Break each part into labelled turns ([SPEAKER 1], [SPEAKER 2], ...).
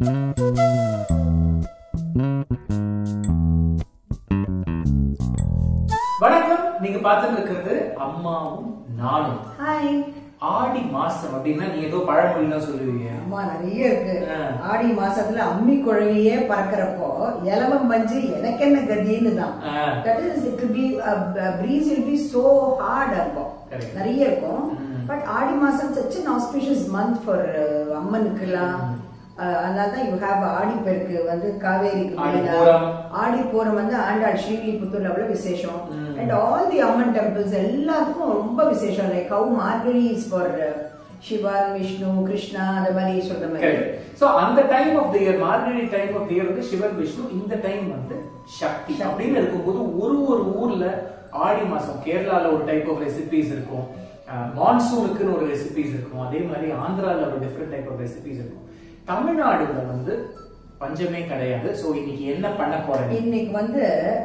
[SPEAKER 1] வணக்கம் நீங்க பார்த்துட்டு இருக்கிறது அம்மாவும் நானும்
[SPEAKER 2] ஹாய்
[SPEAKER 1] ஆடி மாசம் அப்படின்னா நீ ஏதோ பழமொழிலாம் சொல்லுவீங்க
[SPEAKER 2] அம்மா நிறைய இருக்கு
[SPEAKER 1] ஆ.
[SPEAKER 2] ஆடி மாசத்துல அம்மி குழவியே பறக்கறப்போ இலவம் பஞ்சு எனக்கு என்ன கதின்னு தான்
[SPEAKER 1] ஆ.
[SPEAKER 2] That is it be breeze will be so hard இருக்கும்
[SPEAKER 1] Correct.
[SPEAKER 2] நிறைய இருக்கும்
[SPEAKER 1] ம்.
[SPEAKER 2] பட் ஆடி மாசம் such an auspicious month for அம்மனுக்குலாம் அஹ், அதனால தான் யூ ஹேவ் ஆடி பெருக்கு வந்து காவேரிக்கு
[SPEAKER 1] ஆடி
[SPEAKER 2] மேல
[SPEAKER 1] பூரம்.
[SPEAKER 2] ஆடி பூரம் வந்து ஆண்டாள் ஸ்ரீவில்லிபுத்தூர்ல அவ்வளவு விசேஷம்
[SPEAKER 1] ம்.
[SPEAKER 2] And all the Amman temples எல்லாத்துக்கும் ரொம்ப விசேஷம் like how Margazhi is for Sivan Vishnu Krishna அந்த மாதிரி சொல்ற மாதிரி
[SPEAKER 1] கரெக்ட் சோ அந்த time of the year Margazhi time of year வந்து சிவன் விஷ்ணு இந்த டைம் வந்து சக்தி அப்படின்னு இருக்கும்போது ஒரு ஒரு ஊர்ல ஆடி மாசம் கேரளால ஒரு டைப் ஆஃப் ரெசிபிஸ் இருக்கும் மான்சூனுக்குன்னு ஒரு ரெசிபிஸ் இருக்கும் அதே மாதிரி ஆந்திரால ஒரு டிஃப்ரெண்ட் டைப் ஆஃப் ரெசிபிஸ் இருக்கும் தமிழ்நாடுல வந்து பஞ்சமே கிடையாது சோ இன்னைக்கு என்ன பண்ண போறேன்
[SPEAKER 2] இன்னைக்கு வந்து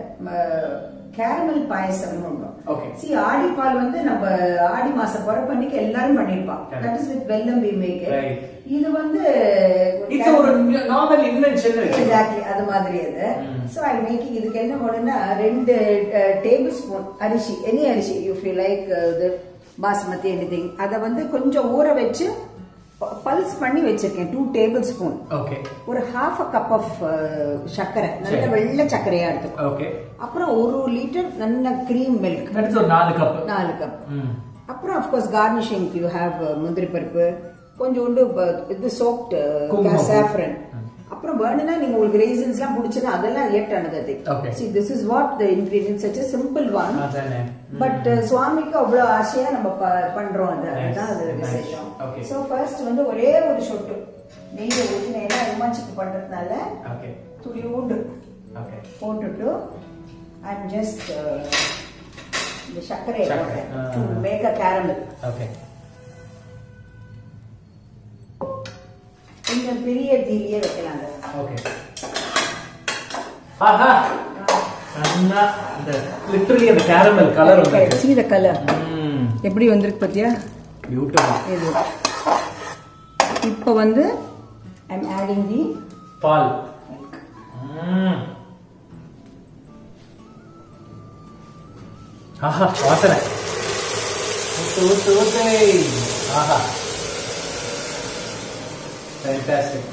[SPEAKER 2] கேரமல் பாயசம் ஒன்று
[SPEAKER 1] Okay.
[SPEAKER 2] சி ஆடிப்பால் வந்து நம்ம ஆடி மாசம் பிறப்பன்னைக்கு எல்லாரும் பண்ணிருப்பான்
[SPEAKER 1] Correct.
[SPEAKER 2] That is with vellam we make
[SPEAKER 1] Right.
[SPEAKER 2] இது வந்து
[SPEAKER 1] இட்ஸ் ஒரு நார்மல் இன்வென்ஷன்
[SPEAKER 2] எக்ஸாக்ட்லி அது மாதிரி அது
[SPEAKER 1] ம்.
[SPEAKER 2] சோ ஐ மேக்கிங் இதுக்கு என்ன பண்ணுன்னா ரெண்டு டேபிள் ஸ்பூன் அரிசி any arisi you feel like இது பாஸ்மதி எனி அதை வந்து கொஞ்சம் ஊற வச்சு பல்ஸ் பண்ணி வச்சிருக்கேன் டூ டேபிள் ஸ்பூன்
[SPEAKER 1] ஓகே
[SPEAKER 2] ஒரு half a cup of sarkarai நல்ல
[SPEAKER 1] சரி.
[SPEAKER 2] வெள்ளை சர்க்கரையா எடுத்துக்கோ
[SPEAKER 1] ஓகே
[SPEAKER 2] அப்புறம் ஒரு லிட்டர் நல்ல கிரீம் மில்க்
[SPEAKER 1] தட்ஸ் ஒரு நாலு கப்
[SPEAKER 2] நாலு கப்
[SPEAKER 1] ம்
[SPEAKER 2] அப்புறம் அஃப்கோர்ஸ் கார்னிஷிங் யூ ஹேவ் முந்திரி பருப்பு கொஞ்சோண்டு ப- இது சோப்ட்
[SPEAKER 1] குங்குமப்பூ.
[SPEAKER 2] சாஃப்ரன் அப்புறம் வேணும்னா நீங்க உங்களுக்கு ரேசன்ஸ் எல்லாம் பிடிச்சதுன்னா அதெல்லாம் ate another
[SPEAKER 1] Okay.
[SPEAKER 2] See this is what the ingredients such simple one
[SPEAKER 1] அதானே
[SPEAKER 2] பட் சுவாமிக்கு அவ்வளவு ஆசையா நம்ம ப- பண்றோம் அது
[SPEAKER 1] Nice,
[SPEAKER 2] அதுதான் அது
[SPEAKER 1] nice.
[SPEAKER 2] விசேஷம்
[SPEAKER 1] Okay.
[SPEAKER 2] சோ ஃபர்ஸ்ட் வந்து ஒரே ஒரு சொட்டு நெய்யை ஊற்றின ஏன்னா இமாச்சிக்கு பண்றதுனால
[SPEAKER 1] ஓகே
[SPEAKER 2] துளியோண்டு
[SPEAKER 1] ஓகே
[SPEAKER 2] போட்டுட்டு அண்ட் ஜஸ்ட் இந்த சர்க்கரையை
[SPEAKER 1] சர்க்கரை,
[SPEAKER 2] போட்டேன்
[SPEAKER 1] ஆ.
[SPEAKER 2] To make a caramel
[SPEAKER 1] okay
[SPEAKER 2] கொஞ்சம் பெரிய தீலியே வைக்கலாம் அதை.
[SPEAKER 1] ஓகே ஆஹா அண்ணா இந்த லிட்டரலி அந்த கேரமல் கலர் வந்து
[SPEAKER 2] See the color.
[SPEAKER 1] ம்
[SPEAKER 2] எப்படி வந்திருக்கு பாத்தியா
[SPEAKER 1] பியூட்டிஃபுல்
[SPEAKER 2] இது இப்போ வந்து ஐம் ஆடிங் தி
[SPEAKER 1] பால் ம் ஆஹா வாசனை ஊத்து ஊத்து ஊத்து ஆஹா ஃபேண்டாஸ்டிக்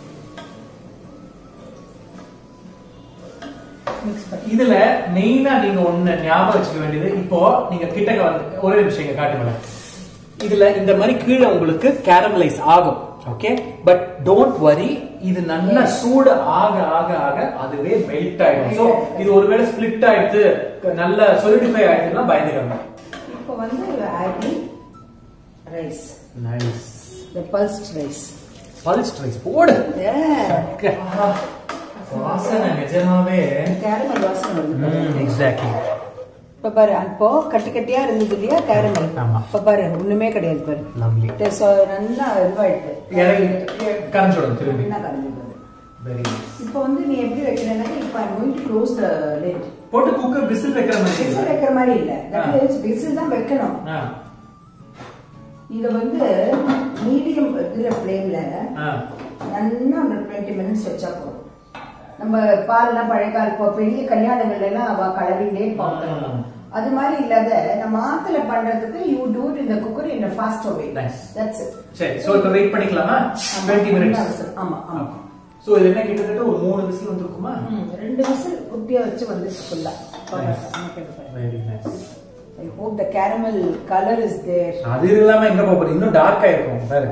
[SPEAKER 2] மிக்ஸ் பண்ணி
[SPEAKER 1] இதுல மெயினா நீங்க ஒண்ணு ஞாபகம் வச்சுக்க வேண்டியது இப்போ நீங்க கிட்டக்க வந்து ஒரே நிமிஷம் இங்க காட்டுங்களேன் இதுல இந்த மாதிரி கீழே உங்களுக்கு கேரமலைஸ் ஆகும் ஓகே பட் டோன்ட் வரி இது நல்லா சூடு ஆக ஆக ஆக அதுவே மெல்ட் ஆயிடும் சோ இது ஒருவேளை ஸ்பிளிட் ஆயிடுது நல்ல சொலிடிஃபை ஆயிடுதுன்னா பயந்துக்கணும்
[SPEAKER 2] இப்போ வந்து ஆடி rice
[SPEAKER 1] nice
[SPEAKER 2] the pulsed rice
[SPEAKER 1] pulse rice போடு ஆஹா. வாசனை நிஜமாவே
[SPEAKER 2] கேரமல் வாசனை வருது
[SPEAKER 1] எக்ஸாக்ட்லி
[SPEAKER 2] இப்ப பாரு அப்போ கட்டி கட்டியா இருந்தது இல்லையா கேரமல்
[SPEAKER 1] ஆமா.
[SPEAKER 2] இப்ப பாரு ஒண்ணுமே கிடையாது பாரு
[SPEAKER 1] லவ்லி
[SPEAKER 2] It is, uh, நல்லா இதுவாயிட்டு
[SPEAKER 1] இறங்கி கரைஞ்சிடும் திரும்பி
[SPEAKER 2] என்ன கலந்து பாரு
[SPEAKER 1] வெரி நைஸ்
[SPEAKER 2] இப்போ வந்து நீ எப்படி வைக்கிறேன்னா இப்போ I going to close the lid
[SPEAKER 1] போட்டு குக்கர் விசில் வைக்கிற மாதிரி
[SPEAKER 2] விசில்
[SPEAKER 1] இல்ல?
[SPEAKER 2] வைக்கிற மாதிரி இல்ல
[SPEAKER 1] ஆ.
[SPEAKER 2] தட் இஸ் விசில் தான் வைக்கணும்
[SPEAKER 1] ஆ,
[SPEAKER 2] இத வந்து மீடியம் இதுல ஃப்ளேம்ல
[SPEAKER 1] ஆ.
[SPEAKER 2] நல்லா ஒரு டுவெண்ட்டி மினிட்ஸ் வச்சா போதும் நம்ம பால்லாம் பழைய கால இப்போ பெரிய கல்யாணங்கள்ல எல்லாம் அவ கலரிலே பார்க்கணும்
[SPEAKER 1] ம்.
[SPEAKER 2] அது மாதிரி இல்லாத நம்ம ஆத்துல பண்றதுக்கு யூ டூ இட் இந்த cooker in fast way
[SPEAKER 1] Nice.
[SPEAKER 2] That's it
[SPEAKER 1] சரி சோ இப்போ வெயிட் பண்ணிக்கலாமா 20 மினிட்ஸ்
[SPEAKER 2] ஆமா ஆமா
[SPEAKER 1] சோ இது என்ன கிட்டத்தட்ட ஒரு மூணு விசில் வந்திருக்குமா
[SPEAKER 2] ம், ரெண்டு விசில் குட்டியா வச்சு வந்துச்சு ஃபுல்லா
[SPEAKER 1] very nice
[SPEAKER 2] I hope the caramel colour is there
[SPEAKER 1] அது இல்லாம எங்க போக போகுது இன்னும் டார்க்கா இருக்கும் பாரு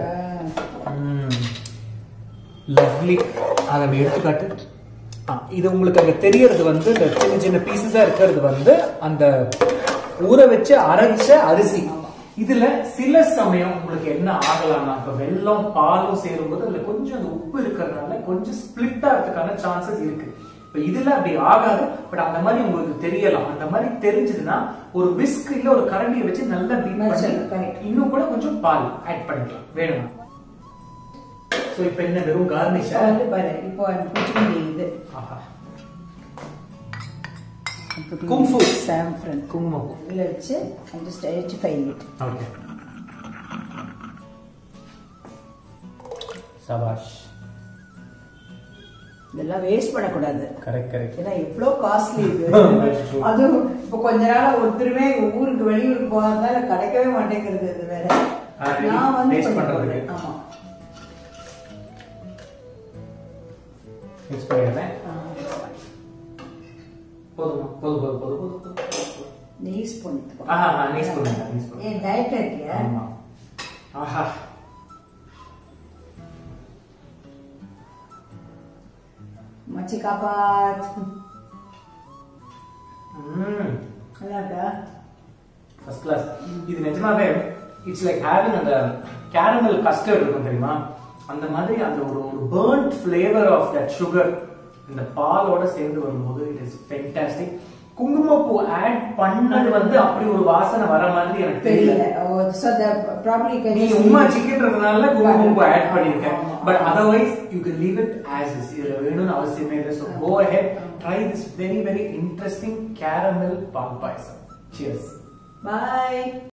[SPEAKER 1] லவ்லி அதை அப்படி எடுத்துக்காட்டு ஆ, இது உங்களுக்கு அங்க தெரியறது வந்து இந்த சின்ன சின்ன பீசஸா இருக்கிறது வந்து அந்த ஊற வச்சு அரைச்ச அரிசி இதுல சில சமயம் உங்களுக்கு என்ன ஆகலாம்னா இப்ப வெல்லம் பாலும் சேரும்போது அதுல கொஞ்சம் அந்த உப்பு இருக்கிறதுனால கொஞ்சம் ஸ்பிளிட் ஆகிறதுக்கான சான்சஸ் இருக்கு இப்ப இதுல அப்படி ஆகாது பட் அந்த மாதிரி உங்களுக்கு தெரியலாம் அந்த மாதிரி தெரிஞ்சதுன்னா ஒரு விஸ்க் இல்ல ஒரு கரண்டியை வச்சு நல்லா பீட்
[SPEAKER 2] Correct.
[SPEAKER 1] பண்ணி இன்னும் கூட கொஞ்சம் பால் ஆட் பண்ணிக்கலாம் வேணுமா சோ இப்ப என்ன வெறும் கார்னிஷா
[SPEAKER 2] இப்போ வந்து பாரு இப்போ I'm putting the இது
[SPEAKER 1] ஆஹா
[SPEAKER 2] I'm putting
[SPEAKER 1] Kung fu.
[SPEAKER 2] the saffron
[SPEAKER 1] குங்குமம்
[SPEAKER 2] இதுல வச்சு I'm just edifying it
[SPEAKER 1] okay சபாஷ்
[SPEAKER 2] இதெல்லாம் வேஸ்ட் பண்ணக்கூடாது
[SPEAKER 1] கரெக்ட் கரெக்ட்
[SPEAKER 2] ஏன்னா எவ்வளோ காஸ்ட்லி இது
[SPEAKER 1] That's true.
[SPEAKER 2] அதுவும் இப்போ கொஞ்ச நாள் ஒருத்தருமே ஊருக்கு வெளியூருக்கு போகிறதால கிடைக்கவே மாட்டேங்கிறது இது வேற
[SPEAKER 1] ஆ, really
[SPEAKER 2] நான் வந்து
[SPEAKER 1] taste
[SPEAKER 2] கொஞ்சம்
[SPEAKER 1] பண்றதுக்கு.
[SPEAKER 2] போடுறேன். ஆமா
[SPEAKER 1] மிக்ஸ் பண்ணிடுறேன்
[SPEAKER 2] ஆ.
[SPEAKER 1] போதுமா போதும் போதும் போதும் போதும் போதும், போதும்
[SPEAKER 2] நெய் ஸ்பூன் எடுத்துக்கோ.
[SPEAKER 1] ஆஹா, ஆ, நெய் ஸ்பூன் வேண்டாம், நெய் ஸ்பூன்.
[SPEAKER 2] ஏன் டயட்ல இருக்கியா
[SPEAKER 1] ஆமா ஆஹா
[SPEAKER 2] மச்சி காப்பாத்
[SPEAKER 1] ம்
[SPEAKER 2] நல்லா இருக்கா
[SPEAKER 1] ஃபர்ஸ்ட் கிளாஸ் இது நிஜமாவே இட்ஸ் லைக் ஹேவிங் அந்த கேரமல் கஸ்டர்ட் இருக்கும் தெரியுமா அந்த மாதிரி அந்த ஒரு ஒரு burnt flavour of that sugar இந்த பாலோட சேர்ந்து வரும்போது இட் இஸ் ஃபென்டாஸ்டிக் குங்குமப்பூ ஆட் பண்ணது வந்து அப்படி ஒரு வாசனை வர மாதிரி எனக்கு தெரியல
[SPEAKER 2] தெரியல ஸோ த ப்ராப்ளி
[SPEAKER 1] நீ உமா சிக்கன்றதுனால குங்குமப்பூ ஆட் பண்ணிருக்கேன்
[SPEAKER 2] ஆமா.
[SPEAKER 1] But otherwise you can leave it as is இதுல வேணும்னு அவசியமே இல்லை so go ahead try this very very interesting caramel paal payasam cheers
[SPEAKER 2] bye